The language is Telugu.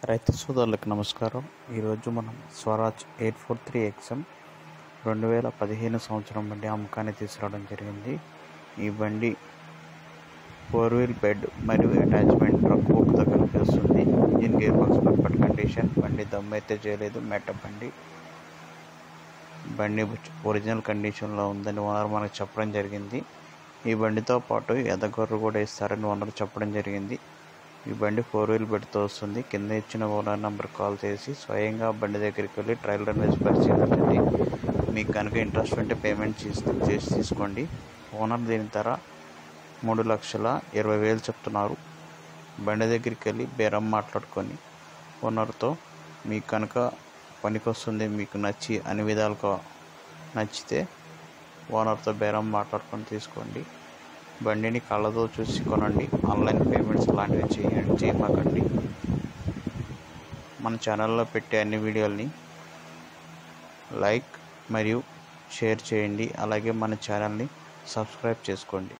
రైతు సోదరులకు నమస్కారం ఈరోజు మనం Swaraj eight four three XM రెండు వేల పదిహేను సంవత్సరం బండి అమ్మకాన్ని తీసుకురావడం జరిగింది ఈ బండి ఫోర్ వీల్ బెడ్ మరియు అటాచ్మెంట్ ట్రక్ బుక్తో కలిపి వస్తుంది engine gear box perfect condition బండి దమ్ అయితే చేయలేదు మెట్ట బండి బండి ఒరిజినల్ కండిషన్లో ఉందని ఓనర్ మనకు చెప్పడం జరిగింది ఈ బండితో పాటు ఎదగొర్రు కూడా ఇస్తారని ఓనర్ చెప్పడం జరిగింది ఈ బండి ఫోర్ వీల్ బెడ్తో వస్తుంది కింద ఇచ్చిన ఓనర్ నెంబర్ కాల్ చేసి స్వయంగా బండి దగ్గరికి వెళ్ళి ట్రయల్ రన్ వేసి పరిశీలించండి మీకు కనుక ఇంట్రెస్ట్ ఉంటే పేమెంట్ చేసి చేసి తీసుకోండి ఓనర్ దీని ధర మూడు లక్షల ఇరవై వేలు చెప్తున్నారు బండి దగ్గరికి వెళ్ళి బేరం మాట్లాడుకొని ఓనర్తో మీకు కనుక పనికొస్తుంది మీకు నచ్చి అన్ని విధాలుగా నచ్చితే ఓనర్తో బేరం మాట్లాడుకొని తీసుకోండి బండిని కళ్ళతో చూసి కొనండి ఆన్లైన్ పేమెంట్స్ లాంటివి చేయండి చేయమాకండి మన ఛానల్లో పెట్టే అన్ని వీడియోల్ని లైక్ మరియు షేర్ చేయండి అలాగే మన ఛానల్ని సబ్స్క్రైబ్ చేసుకోండి